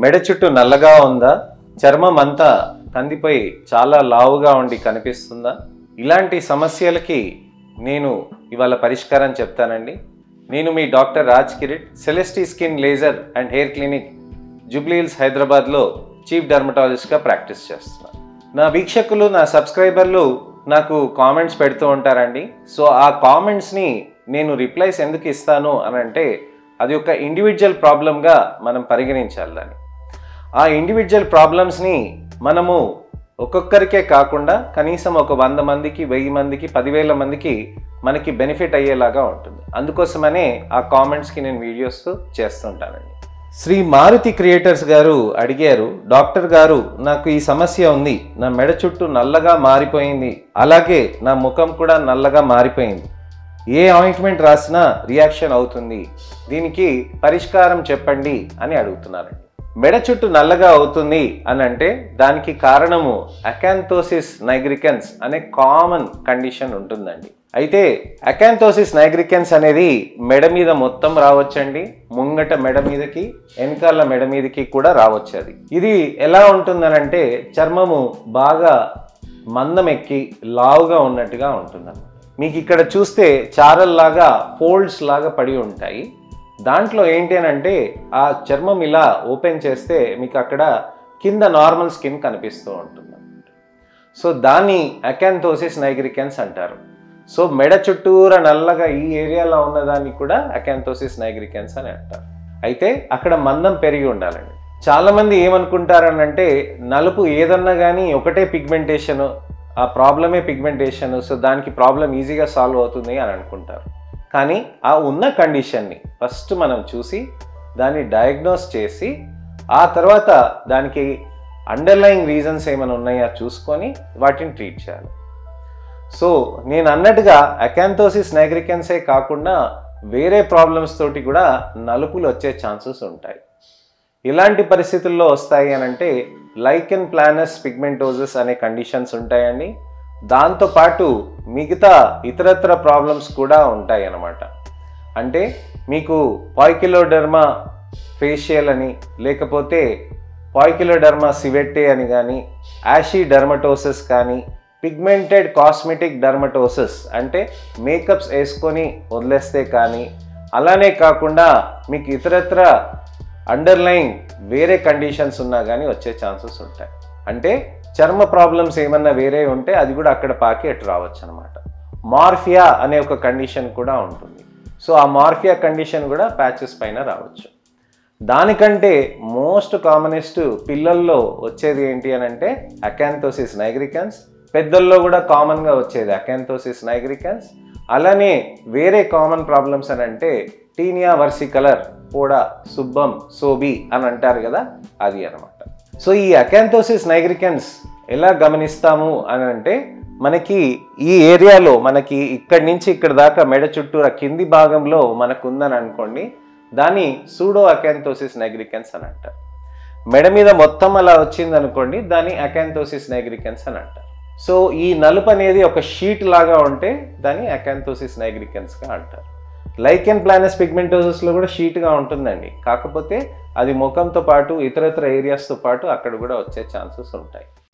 మెడ చుట్టూ నల్లగా ఉందా చర్మం అంతా కందిపోయి చాలా లావుగా ఉండి కనిపిస్తుందా ఇలాంటి సమస్యలకి నేను ఇవాళ పరిష్కారం చెప్తానండి నేను మీ doctor Raj Kirit Celesty skin laser and hair clinic Jubilee Hills హైదరాబాద్లో చీఫ్ డర్మటాలజిస్ట్గా ప్రాక్టీస్ చేస్తున్నాను నా వీక్షకులు నా సబ్స్క్రైబర్లు నాకు కామెంట్స్ పెడుతూ ఉంటారండి సో ఆ కామెంట్స్ని నేను రిప్లైస్ ఎందుకు ఇస్తాను అని అంటే అది ఒక ఇండివిజువల్ ప్రాబ్లంగా మనం పరిగణించాలి దాన్ని ఆ ఇండివిజువల్ ప్రాబ్లమ్స్ని మనము ఒక్కొక్కరికే కాకుండా కనీసం ఒక వంద మందికి వెయ్యి మందికి పదివేల మందికి మనకి బెనిఫిట్ అయ్యేలాగా ఉంటుంది అందుకోసమనే ఆ కామెంట్స్కి నేను వీడియోస్ చేస్తుంటానండి శ్రీ మారుతి క్రియేటర్స్ గారు అడిగారు డాక్టర్ గారు నాకు ఈ సమస్య ఉంది నా మెడ చుట్టూ నల్లగా మారిపోయింది అలాగే నా ముఖం కూడా నల్లగా మారిపోయింది ఏ ఆయింట్మెంట్ రాసినా రియాక్షన్ అవుతుంది దీనికి పరిష్కారం చెప్పండి అని అడుగుతున్నారండి మెడ చుట్టూ నల్లగా అవుతుంది అని అంటే దానికి కారణము అకాంతోసిస్ నైగ్రికన్స్ అనే కామన్ కండిషన్ ఉంటుందండి అయితే అకాంతోసిస్ నైగ్రికన్స్ అనేది మెడ మీద మొత్తం రావచ్చండి ముంగట మెడ మీదకి వెనకాల మెడ మీదకి కూడా రావచ్చు అది ఇది ఎలా ఉంటుందనంటే చర్మము బాగా మందం ఎక్కి లావుగా ఉన్నట్టుగా ఉంటుందన్నమాట మీకు ఇక్కడ చూస్తే చారల్లాగా ఫోల్డ్స్ లాగా పడి ఉంటాయి దాంట్లో ఏంటి అని అంటే ఆ చర్మం ఇలా ఓపెన్ చేస్తే మీకు అక్కడ కింద నార్మల్ స్కిన్ కనిపిస్తూ ఉంటుంది సో దాన్ని అకాంతోసిస్ నైగ్రికెన్స్ అంటారు సో మెడ చుట్టూరా నల్లగా ఈ ఏరియాలో ఉన్నదాన్ని కూడా అకాంతోసిస్ నైగ్రికెన్స్ అని అంటారు అయితే అక్కడ మందం పెరిగి ఉండాలండి చాలా మంది ఏమనుకుంటారనంటే నలుపు ఏదన్నా కానీ ఒకటే పిగ్మెంటేషన్ ఆ ప్రాబ్లమే పిగ్మెంటేషన్ సో దానికి ప్రాబ్లం ఈజీగా సాల్వ్ అవుతుంది అని అనుకుంటారు కానీ ఆ ఉన్న కండిషన్ని ఫస్ట్ మనం చూసి దాన్ని డయాగ్నోస్ చేసి ఆ తర్వాత దానికి అండర్లయింగ్ రీజన్స్ ఏమైనా ఉన్నాయా చూసుకొని వాటిని ట్రీట్ చేయాలి సో నేను అన్నట్టుగా అకాంతోసిస్ నైగ్రికెన్సే కాకుండా వేరే ప్రాబ్లమ్స్ తోటి కూడా నలుపులు వచ్చే ఛాన్సెస్ ఉంటాయి ఇలాంటి పరిస్థితుల్లో వస్తాయి అని అంటే లైకెన్ ప్లానస్ పిగ్మెంటోజస్ అనే కండిషన్స్ ఉంటాయండి దాంతోపాటు మిగతా ఇతరత్ర ప్రాబ్లమ్స్ కూడా ఉంటాయి అన్నమాట అంటే మీకు పాయికిలోడర్మా ఫేషియల్ అని లేకపోతే పాయికిలోడర్మా సివెట్టే అని కానీ యాషీ డర్మటోసిస్ కానీ పిగ్మెంటెడ్ కాస్మెటిక్ డర్మటోసిస్ అంటే మేకప్స్ వేసుకొని వదిలేస్తే కానీ అలానే కాకుండా మీకు ఇతరత్ర అండర్లైన్ వేరే కండిషన్స్ ఉన్నా కానీ వచ్చే ఛాన్సెస్ ఉంటాయి అంటే చర్మ ప్రాబ్లమ్స్ ఏమన్నా వేరే ఉంటే అది కూడా అక్కడ పాకి అటు రావచ్చు అనమాట మార్ఫియా అనే ఒక కండిషన్ కూడా ఉంటుంది సో ఆ మార్ఫియా కండిషన్ కూడా ప్యాచెస్ పైన రావచ్చు దానికంటే మోస్ట్ కామనెస్ట్ పిల్లల్లో వచ్చేది ఏంటి అని అంటే అకాంతోసిస్ నైగ్రికన్స్ పెద్దల్లో కూడా కామన్గా వచ్చేది అకాంతోసిస్ నైగ్రికన్స్ అలానే వేరే కామన్ ప్రాబ్లమ్స్ అని అంటే టీనియా వర్సికలర్ కూడా సుబ్బం సోబి అని అంటారు కదా అది అనమాట సో ఈ అకాంతోసిస్ నైగ్రికన్స్ ఎలా గమనిస్తాము అని అంటే మనకి ఈ ఏరియాలో మనకి ఇక్కడి నుంచి ఇక్కడ దాకా మెడ చుట్టూరా కింది భాగంలో మనకు ఉందని అనుకోండి దాన్ని సూడో అకాంతోసిస్ నైగ్రికన్స్ అని అంటారు మెడ మీద మొత్తం అలా వచ్చింది అనుకోండి దాన్ని అకాంతోసిస్ నైగ్రికన్స్ అని అంటారు సో ఈ నలుపు అనేది ఒక షీట్ లాగా ఉంటే దాన్ని అకాంతోసిస్ నైగ్రికన్స్గా అంటారు లైకెన్ ప్లానస్ పిగ్మెంటోసిస్లో కూడా షీట్గా ఉంటుందండి కాకపోతే అది ముఖంతో పాటు ఇతరత్ర ఏరియాస్తో పాటు అక్కడ కూడా వచ్చే ఛాన్సెస్ ఉంటాయి